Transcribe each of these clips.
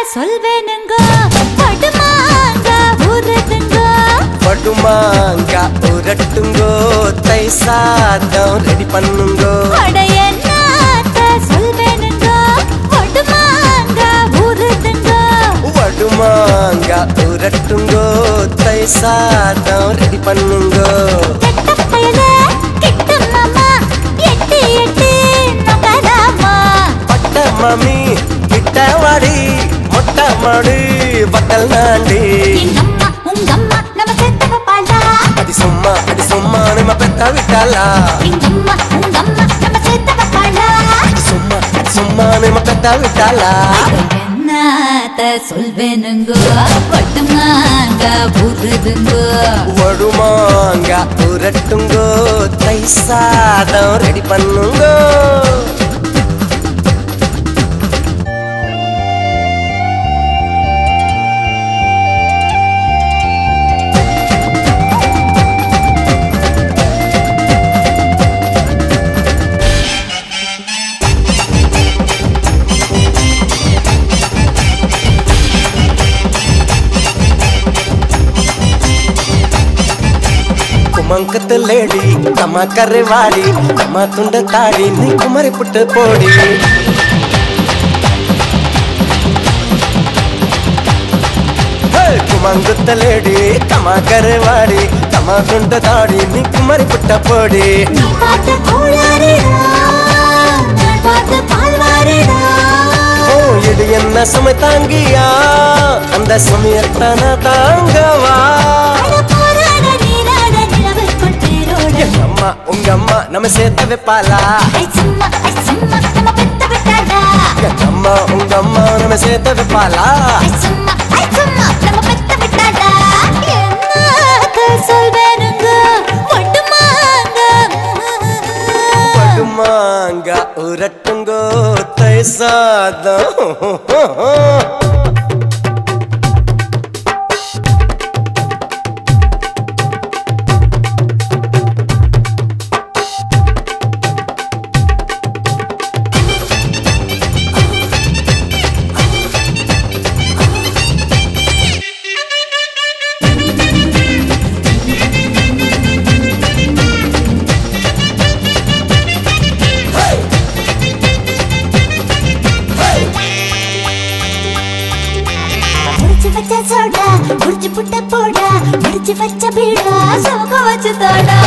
சொல்வேனுங்க படுமாங்க ஊறுதுங்க படுமாங்க உரட்டுங்கோ தை சாதம் ரெடி பண்ணுங்கோ அட என்னத்த சொல்வேனுங்க படுமாங்க ஊறுதுங்க வடுமாங்க உரட்டுங்கோ தை சாதம் ரெடி பண்ணுங்கோ கெட்ட பயல கிட்ட மாமா எட்டி எட்டி நகராமா பட்ட மாமி கிட்ட வாடி மொட்டை மாடு பட்டல் நாண்டி எங்கம்மா உங்கம்மா நம்ம செத்தவ பாலா அடி சும்மா அடி சும்மா நம்ம பெத்த விட்டாளா எங்கம்மா உங்கம்மா நம்ம செத்தவ பாலா அடி சும்மா அடி சும்மா நம்ம பெத்த விட்டாளா என்னத்த சொல்வேனுங்கோ பட்டுமாங்க புதுதுங்கோ வடுமாங்க உரட்டுங்கோ தை சாதம் ரெடி பண்ணுங்கோ ಕುಮಂಕದ ಲೇಡಿ ತಮ್ಮ ಕರೆವಾಡಿ ತಮ್ಮ ತುಂಡ ತಾಡಿ ನೀ ಕುಮರಿ ಪುಟ್ಟ ಪೋಡಿ ಕುಮಂಗದ ಲೇಡಿ ತಮ್ಮ ಕರೆವಾಡಿ ತಮ್ಮ ತುಂಡ ತಾಡಿ ನೀ ಕುಮರಿ ಪುಟ್ಟ ಪೋಡಿ நீ பார்த்த கோளாறுடா நான் பார்த்த பால்வாறுடா ஓ இது என்ன சுமை தாங்கியா அந்த சமயத்தான தாங்கவா அட போராட நீராட நிலவுக்குள் தேரோட எங்க அம்மா உங்க அம்மா நம்ம சேர்த்த வைப்பாளா ஐ சும்மா ஐ சும்மா நம்ம பெத்த விட்டாடா எங்க அம்மா உங்க அம்மா நம்ம சேர்த்த வைப்பாளா ஐ சும்மா ஐ சும்மா நம்ம பெத்த விட்டாடா என்னத்த சொல்வேனுங்க ஒட்டுமாங்க படுமாங்க உரட்டுங்கோ தை சாதம் முடிச்சு வச்ச சோடா முடிச்சு புட்ட போடா முடிச்சு வச்ச பீடா சோக வச்சு தோடா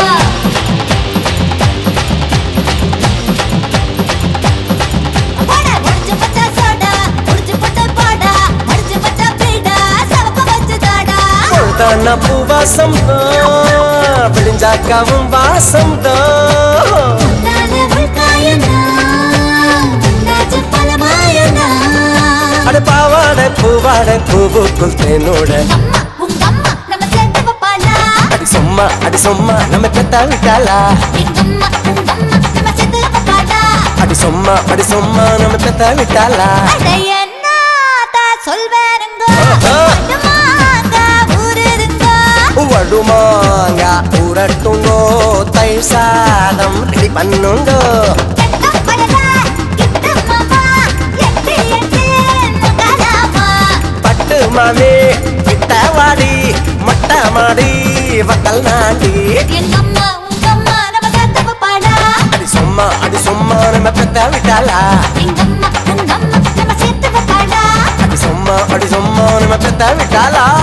போடா, முடிச்சு வச்ச சோடா, முடிச்சு புட்ட போடா, முடிச்சு வச்ச பீடா, சோக வச்சு தோடா. தான பூவாசம் தான் விழிஞ்சாக்காவும் வாசம் தான் உன்னால உள்காயனா, உன்னாச்சு பலமாயனா. அட பாவாடை பூவாடை பூவுக்குள் தேனோட அம்மா, உங்க அம்மா நம்ம சேர்த்து வைப்பாளா? அடி சும்மா அடி சும்மா நம்ம பெத்தா விட்டாளா எங்க அம்மா, உங்க அம்மா நம்ம சேர்த்து வைப்பாளா? அடி சும்மா அடி சும்மா நம்ம பெத்தா விட்டாளா அட என்னத்த சொல்வேனுங்க ஆஹா. பட்டுமாங்க ஊருதுங்க வடுமாங்க உரட்டுங்கோ தை சாதம் ரெடி பண்ணுங்கோ கெட்ட பயலா, கிட்ட மாமா, எட்டி எட்டி நகராமா. பட்டு மாமி கிட்ட வாடி மொட்டை மாடி வத்தல் நாண்டி எங்க அம்மா, உங்க அம்மா நம்ம சேர்த்து வைப்பாளா? அடி சும்மா அடி சும்மா நம்ம பெத்த விட்டாளா எங்க அம்மா, உங்க அம்மா நம்ம சேர்த்து வைப்பாளா? அடி சும்மா அடி சும்மா நம்ம பெத்த விட்டாளா